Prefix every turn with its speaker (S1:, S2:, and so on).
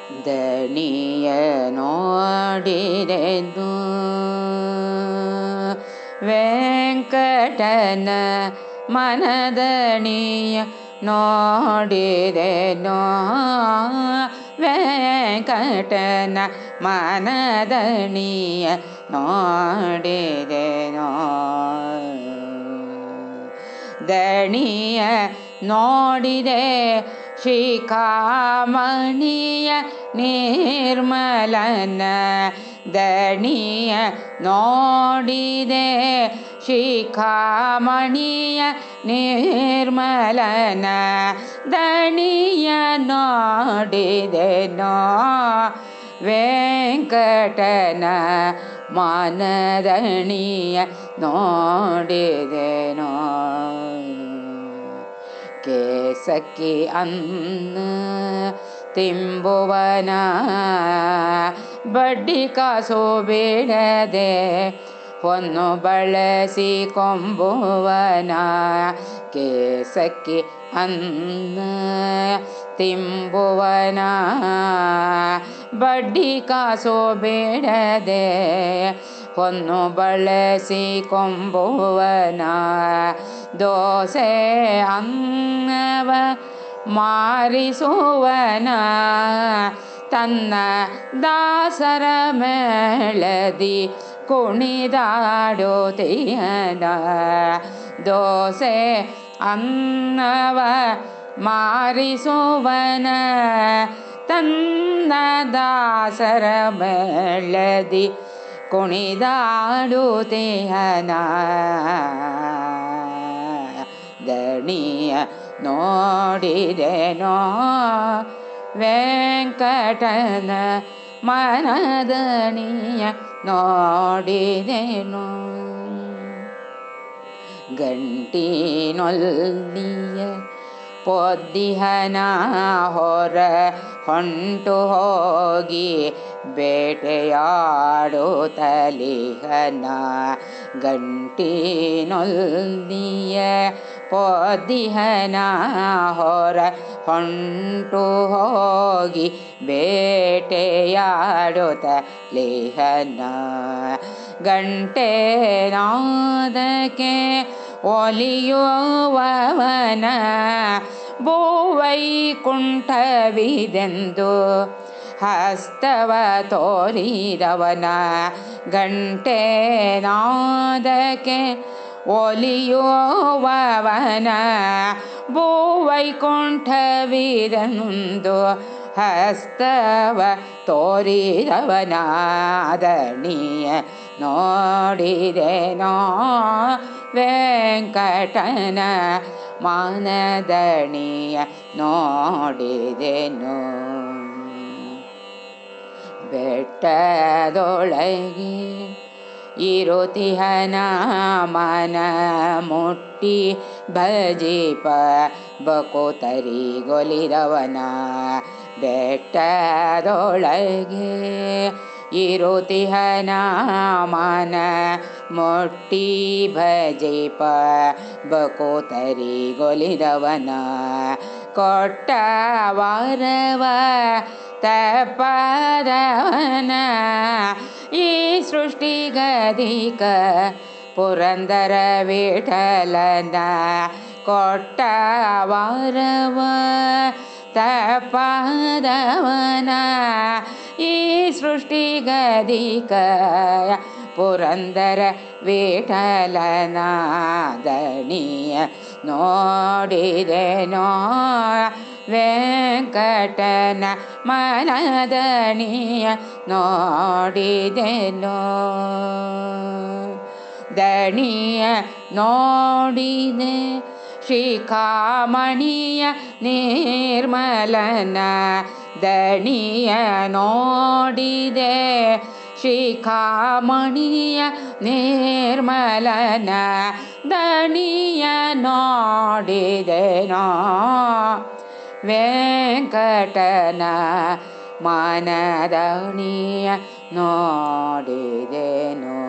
S1: ದಣಿಯ ನೋಡಿದೆನು ವೆಂಕಟನ ಮನದಣಿಯ ನೋಡಿದೆನೋ ವೆಂಕಟನ ಮನದಣಿಯ ನೋಡಿದೆನೋ ದಣಿಯ ನೋಡಿದೆ ಶಿಖಾಮಣಿಯ ನಿರ್ಮಲನ ದಣಿಯ ನೋಡಿದೆ ಶಿಖಾಮಣಿಯ ನಿರ್ಮಲನ ದಣಿಯ ನೋಡಿದೆನೋ ವೆಂಕಟನ ಮಾನದಣಿಯ ನೋಡಿದೆನೋ ಕೇಸಕ್ಕಿ ಅನ್ನ ತಿಂಬುವನ ಬಡ್ಡಿ ಕಾಸು ಬೇಡದೆ ಹೊನ್ನು ಬಳಸಿ ಕೊಂಬುವನ ಕೇಸಕ್ಕಿ ಅನ್ನ ತಿಂಬುವನ ಬಡ್ಡಿ ಕಾಸು ಬೇಡದೆ ಹೊನ್ನು ಬಳಸಿ ಕೊಂಬುವನ ದೋಸೆ ಅನ್ನವ ಮಾರಿಸುವನ ತನ್ನ ದಾಸರ ಮೇಳದಿ ಕುಣಿದಾಡುತ್ತೀಯನ ದೋಸೆ ಅನ್ನವ ಮಾರಿಸುವನ ತನ್ನ ದಾಸರ ಮೇಳದಿ ಕುಣಿದಾಡುತ್ತೀಯನ ದಣಿಯ ನೋಡಿದೆನೋ ವೆಂಕಟನ ಮನದಣಿಯ ನೋಡಿದೆನೋ ಗಂಟಿನೊಲ್ಲಿಯ ಪೊದ್ದಿಹನ ಹೊರ ಹೊಂಟು ಹೋಗಿ ಬೇಟೆಯಾಡು ತಲಿಹನ ಗಂಟಿನೊಲ್ಲಿಯ ಪೊದ್ದಿಹನ ಹೊರ ಹೊಂಟು ಹೋಗಿ ಬೇಟೆಯಾಡುತ್ತ ಲೇಹನ ಗಂಟೆ ನಾದಕ್ಕೆ ಒಲಿಯುವವನ ಭೂವೈಕುಂಠವಿದೆಂದು ಹಸ್ತವ ತೋರಿದವನ ಗಂಟೆ ನಾದಕ್ಕೆ ಒಲಿಯುವವನ ಭೂವೈಕುಂಠವಿದೆಂದು ಹಸ್ತವ ತೋರಿದವನ ದಣಿಯ ನೋಡಿದೆನೋ ವೆಂಕಟನ ಮಾನದಣಿಯ ನೋಡಿದೆನು ಬೆಟ್ಟದೊಳಗೆ ಇರುತಿಹನ ಮನ ಮುಟ್ಟಿ ಭಜಿಪ ಬಕೋತರಿ ಗೊಲಿದವನ ಬೆಟ್ಟದೊಳಗೆ ಇರುತಿಹನ ಮನ ಮುಟ್ಟಿ ಭಜಿಪ ಬಕೋತರಿ ಗೊಲಿದವನ ಕೊಟ್ಟ ವರವ ತಪದವನ ಈ ಸೃಷ್ಟಿಗದಿಕ ಪುರಂದರ ವಿಠಲನ ಕೊಟ್ಟ ವರವ ತಪದವನ ಈ ಸೃಷ್ಟಿಗದಿಕ ಪುರಂದರ ವಿಠಲನ ದಣಿಯ ನೋಡಿದೆನೋ ವೆಂಕಟನ ಮನದಣಿಯ ನೋಡಿದೆನೋ ದಣಿಯ ನೋಡಿದೆ ಶಿಖಾಮಣಿಯ ನಿರ್ಮಲನ ದಣಿಯ ನೋಡಿದೆ ಶಿಖಾಮಣಿಯ ನಿರ್ಮಲನ ದಣಿಯ ನೋಡಿದೆನೋ ವೆಂಕಟನ ಮಾನದಣಿಯ ನೋಡಿದೆನೋ